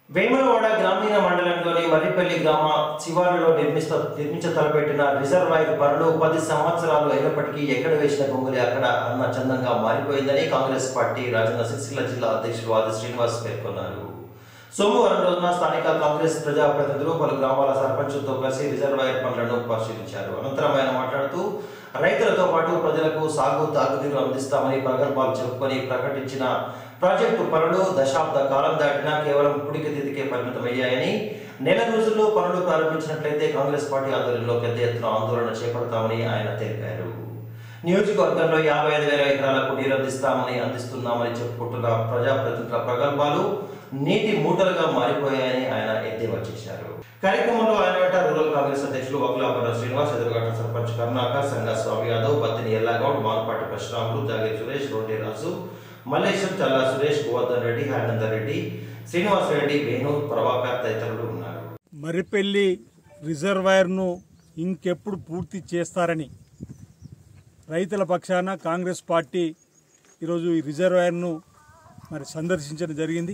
వేములవాడ గ్రామీణ మండలంలోని మర్రిపల్లి గ్రామ శివారులో నిర్మిస్త నిర్మించ తలపెట్టిన రిజర్వాయర్ పనులు పది సంవత్సరాలు అయినప్పటికీ ఎక్కడ వేసిన గొంగులి అక్కడ అన్న చందంగా మారిపోయిందని కాంగ్రెస్ పార్టీ రాజన్న సిరిసిల్ల జిల్లా అధ్యక్షుడు ఆది శ్రీనివాస్ పేర్కొన్నారు సోమవారం రోజున స్థానిక కాంగ్రెస్ ప్రజాప్రతినిధులు పలు గ్రామాల సర్పంచులతో కలిసి రిజర్వాయర్ పనులను పరిశీలించారు అనంతరం ఆయన మాట్లాడుతూ రైతులతో పాటు ప్రజలకు సాగు తాగునీరు అందిస్తామని ప్రగల్భాలు చెప్పుకొని ప్రకటించిన ప్రాజెక్టు పనులు దశాబ్ద కాలం దాటినా కేవలం పుడికి తిదికే పరిమితమయ్యాయని నెల రోజుల్లో పనులు ప్రారంభించినట్లయితే కాంగ్రెస్ పార్టీ ఆధ్వర్యంలో పెద్ద ఎత్తున ఆందోళన చేపడతామని ఆయన తెలిపారు నియోజకవర్గంలో యాభై ఐదు వేల ఎకరాలకు నీరు అందిస్తామని అందిస్తున్నామని చెప్పుకుంటున్న ప్రజాప్రతినిధుల ప్రగల్భాలు నీటి మూటలుగా మారిపోయాయని ఆయన ఎద్దేవా చేశారు కార్యక్రమంలో ఆయన వెంట రూరల్ కాంగ్రెస్ అధ్యక్షులు వకులాపురం శ్రీనివాస్ ఎదురుగట్ట సర్పంచ్ కరుణాకర్ సంఘ స్వామి యాదవ్ బత్తిని ఎల్లాగౌడ్ మాన్పాటి పరశురాములు జాగీర్ సురేష్ రోడ్డి రాజు మల్లేశం చల్లా సురేష్ గోవర్ధన్ రెడ్డి హేమందర్ రెడ్డి శ్రీనివాస్ రెడ్డి వేణు ప్రభాకర్ తదితరులు ఉన్నారు మర్రిపల్లి రిజర్వాయర్ను ఇంకెప్పుడు పూర్తి చేస్తారని రైతుల పక్షాన కాంగ్రెస్ పార్టీ ఈరోజు ఈ రిజర్వాయర్ను మరి సందర్శించడం జరిగింది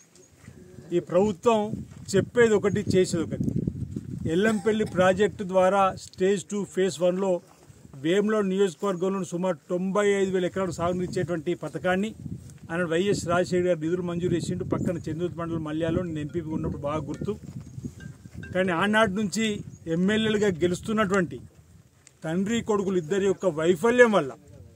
ఈ ప్రభుత్వం చెప్పేది ఒకటి చేసేది ఒకటి ఎల్లంపల్లి ప్రాజెక్టు ద్వారా స్టేజ్ టూ ఫేజ్ వన్లో వేములో నియోజకవర్గంలో సుమారు తొంభై ఐదు వేల ఎకరాలు సాగునిచ్చేటువంటి పథకాన్ని ఆయన వైఎస్ రాజశేఖర్ గారు నిధులు మంజూరు చేసిండు పక్కన చంద్రూత్ మండలం మల్యాలో నేను ఎంపీపీ ఉన్నప్పుడు బాగా గుర్తు కానీ ఆనాటి నుంచి ఎమ్మెల్యేలుగా గెలుస్తున్నటువంటి తండ్రి కొడుకులు ఇద్దరి యొక్క వైఫల్యం వల్ల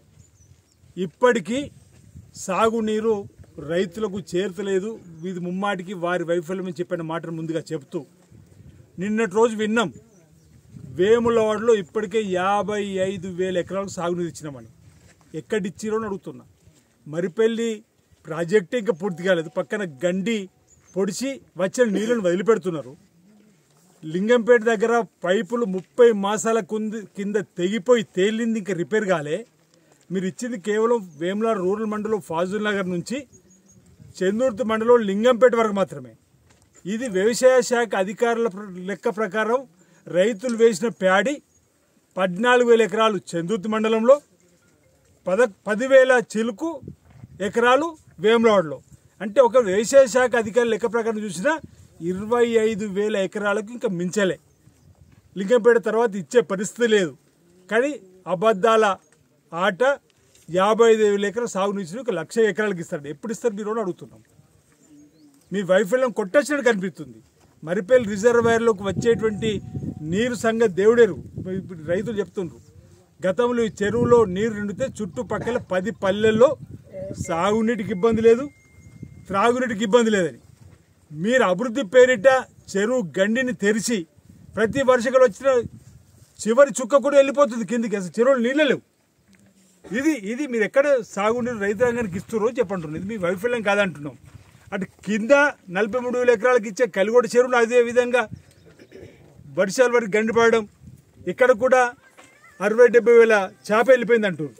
ఇప్పటికీ సాగునీరు రైతులకు చేరతలేదు ఇది ముమ్మాటికి వారి వైఫల్యం అని చెప్పిన మాటను ముందుగా చెప్తూ నిన్నటి రోజు విన్నాం వేములవాడలో ఇప్పటికే యాభై ఐదు వేల ఎకరాలకు సాగునీరు ఇచ్చినామని ఎక్కడిచ్చిరో అని అడుగుతున్నా మరిపెల్లి ప్రాజెక్టే ఇంకా పూర్తి కాలేదు పక్కన గండి పొడిచి వచ్చిన నీళ్ళను వదిలిపెడుతున్నారు లింగంపేట దగ్గర పైపులు ముప్పై మాసాల కుంది కింద తెగిపోయి తేలింది ఇంకా రిపేర్ కాలే మీరు ఇచ్చింది కేవలం వేముల రూరల్ మండలం ఫాజుల్ నగర్ నుంచి చందూర్తి మండలం లింగంపేట వరకు మాత్రమే ఇది వ్యవసాయ శాఖ అధికారుల ప్ర- లెక్క ప్రకారం రైతులు వేసిన ప్యాడి పద్నాలుగు వేల ఎకరాలు చందూర్తి మండలంలో పద పదివేల చిలుకు ఎకరాలు వేములవాడలో అంటే ఒక వ్యవసాయ శాఖ అధికారుల లెక్క ప్రకారం చూసినా ఇరవై ఐదు వేల ఎకరాలకు ఇంకా మించలే లింగంపేట తర్వాత ఇచ్చే పరిస్థితి లేదు కానీ అబద్ధాల ఆట యాభై ఐదు వేల ఎకరాలు సాగు ఇచ్చిన ఒక లక్ష ఎకరాలకు ఇస్తారు ఎప్పుడు ఇస్తారు మీరు అని అడుగుతున్నాం మీ వైఫల్యం కొట్టొచ్చినట్టు కనిపిస్తుంది మరిపల్లి రిజర్వాయర్లోకి వచ్చేటువంటి నీరు సంగ దేవుడేరు ఇప్పుడు రైతులు చెప్తుండ్రు గతంలో ఈ చెరువులో నీరు నిండితే చుట్టుపక్కల పది పల్లెల్లో సాగునీటికి ఇబ్బంది లేదు త్రాగునీటికి ఇబ్బంది లేదని మీరు అభివృద్ధి పేరిట చెరువు గండిని తెరిచి ప్రతి వర్షకాలు వచ్చిన చివరి చుక్క కూడా వెళ్ళిపోతుంది కిందికి అసలు చెరువులు నీళ్ళే లేవు ఇది ఇది మీరు ఎక్కడ సాగునీరు రైతాంగానికి ఇస్తున్నారో చెప్పంటున్నాం ఇది మీ వైఫల్యం కాదంటున్నాం అటు కింద నలభై మూడు వేల ఎకరాలకు ఇచ్చే కలిగొడ చెరువులు అదే విధంగా వర్షాల వరకు గండిపడడం ఇక్కడ కూడా అరవై డెబ్బై వేల చేప వెళ్ళిపోయింది అంటారు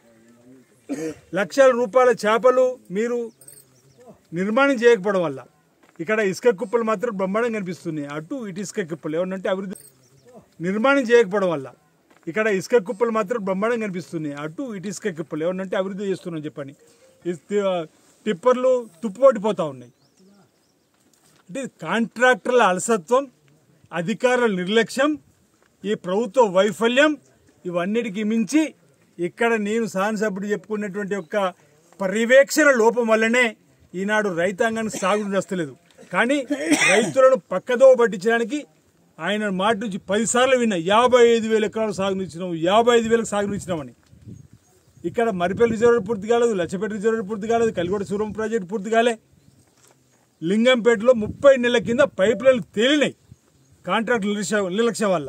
లక్షల రూపాయల చేపలు మీరు నిర్మాణం చేయకపోవడం వల్ల ఇక్కడ ఇసుక కుప్పలు మాత్రం బ్రహ్మాండంగా కనిపిస్తున్నాయి అటు ఇటు ఇసుక కుప్పలు ఏమన్నంటే అభివృద్ధి నిర్మాణం చేయకపోవడం వల్ల ఇక్కడ ఇసుక కుప్పలు మాత్రం బ్రహ్మాండంగా కనిపిస్తున్నాయి అటు ఇటు ఇసుక కుప్పలు ఏమన్నంటే అభివృద్ధి చేస్తున్నాం చెప్పని ఈ టి- టిప్పర్లు తుప్పుపడిపోతూ ఉన్నాయి అంటే కాంట్రాక్టర్ల అలసత్వం అధికారుల నిర్లక్ష్యం ఈ ప్రభుత్వ వైఫల్యం ఇవన్నిటికీ మించి ఇక్కడ నేను శాసనసభ్యుడు చెప్పుకున్నటువంటి యొక్క పర్యవేక్షణ లోపం వల్లనే ఈనాడు రైతాంగానికి సాగు వస్తలేదు కానీ రైతులను పక్కదో పట్టించడానికి ఆయన మాట నుంచి పదిసార్లు విన్నా యాభై ఐదు వేల ఎకరాలు సాగునిచ్చినాం యాభై ఐదు వేలకు సాగునిచ్చినామని ఇక్కడ మరిపల్లి రిజర్వ్ పూర్తి కాలేదు లచ్చపేట రిజర్వ్ పూర్తి కాలేదు కలిగొడ సూరం ప్రాజెక్ట్ పూర్తి కాలే లింగంపేటలో ముప్పై నెలల కింద పైప్ లైన్లు తేలినాయి కాంట్రాక్ట్ నిర్లక్ష్యం నిర్లక్ష్యం వల్ల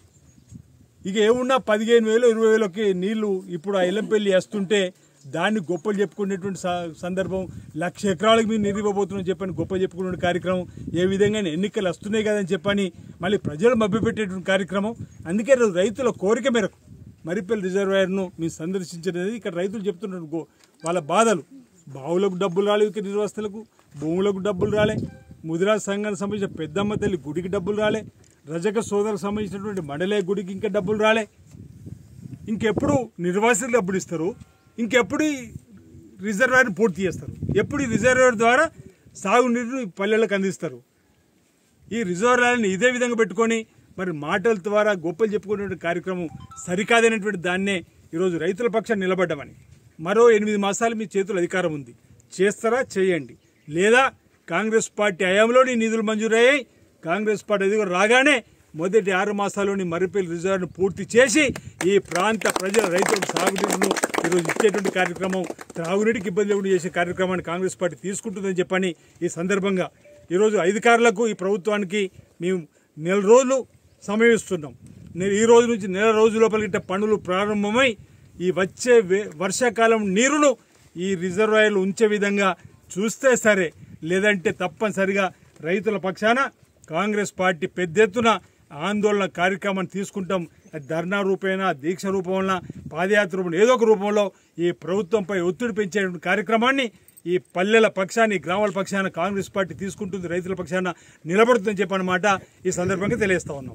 ఇక ఏమున్నా పదిహేను వేలు ఇరవై వేలకి నీళ్లు ఇప్పుడు ఆ ఇల్లంపల్లి వేస్తుంటే దాన్ని గొప్పలు చెప్పుకునేటువంటి స- సందర్భం లక్ష ఎకరాలకు మీరు నీరు ఇవ్వబోతున్నాం చెప్పని గొప్ప చెప్పుకునే కార్యక్రమం ఏ విధంగా ఎన్నికలు వస్తున్నాయి కదని చెప్పని మళ్ళీ ప్రజలు మభ్యపెట్టేటువంటి కార్యక్రమం అందుకే రోజు రైతుల కోరిక మేరకు మరిపల్లి రిజర్వాయర్ను మీరు సందర్శించినది ఇక్కడ రైతులు చెప్తున్నారు గో- వాళ్ళ బాధలు బావులకు డబ్బులు రాలేదు ఇక నిర్వాసితులకు భూములకు డబ్బులు రాలే ముదిరాజ్ సంఘానికి సంబంధించిన పెద్దమ్మ తల్లి గుడికి డబ్బులు రాలే రజక సోదరులకు సంబంధించినటువంటి మండలే గుడికి ఇంకా డబ్బులు రాలే ఇంకెప్పుడు నిర్వాసితులు డబ్బులు ఇస్తారు ఇంకెప్పుడు ఈ రిజర్వాయర్ పూర్తి చేస్తారు ఎప్పుడు ఈ రిజర్వాయర్ ద్వారా సాగునీరును పల్లెలకు అందిస్తారు ఈ రిజర్వాయర్ని ఇదే విధంగా పెట్టుకొని మరి మాటల ద్వారా గొప్పలు చెప్పుకునే కార్యక్రమం సరికాదైనటువంటి దాన్నే ఈరోజు రైతుల పక్షాన్ని నిలబడ్డామని మరో ఎనిమిది మాసాలు మీ చేతులు అధికారం ఉంది చేస్తారా చేయండి లేదా కాంగ్రెస్ పార్టీ హయాంలోని నిధులు మంజూరయ్యాయి కాంగ్రెస్ పార్టీ అధికారం రాగానే మొదటి ఆరు మాసాల్లోని మర్రిపల్లి రిజర్వ్ను పూర్తి చేసి ఈ ప్రాంత ప్రజల రైతులకు సాగునీరును ఈరోజు ఇచ్చేటువంటి కార్యక్రమం త్రాగునీటికి ఇబ్బంది లేకుండా చేసే కార్యక్రమాన్ని కాంగ్రెస్ పార్టీ తీసుకుంటుందని చెప్పని ఈ సందర్భంగా ఈరోజు అధికారులకు ఈ ప్రభుత్వానికి మేము నెల రోజులు సమయం ఇస్తున్నాం నె- ఈ రోజు నుంచి నెల రోజుల లోపల గిట్ట పనులు ప్రారంభమై ఈ వచ్చే వే- వర్షాకాలం నీరును ఈ రిజర్వాయర్లు ఉంచే విధంగా చూస్తే సరే లేదంటే తప్పనిసరిగా రైతుల పక్షాన కాంగ్రెస్ పార్టీ పెద్ద ఎత్తున ఆందోళన కార్యక్రమాన్ని తీసుకుంటాం అది ధర్నా రూపేణ దీక్ష రూపంలో పాదయాత్ర రూపంలో ఏదో ఒక రూపంలో ఈ ప్రభుత్వంపై ఒత్తిడి పెంచే కార్యక్రమాన్ని ఈ పల్లెల పక్షాన్ని గ్రామాల పక్షాన కాంగ్రెస్ పార్టీ తీసుకుంటుంది రైతుల పక్షాన నిలబడుతుందని చెప్పన్నమాట ఈ సందర్భంగా తెలియస్తా ఉన్నాం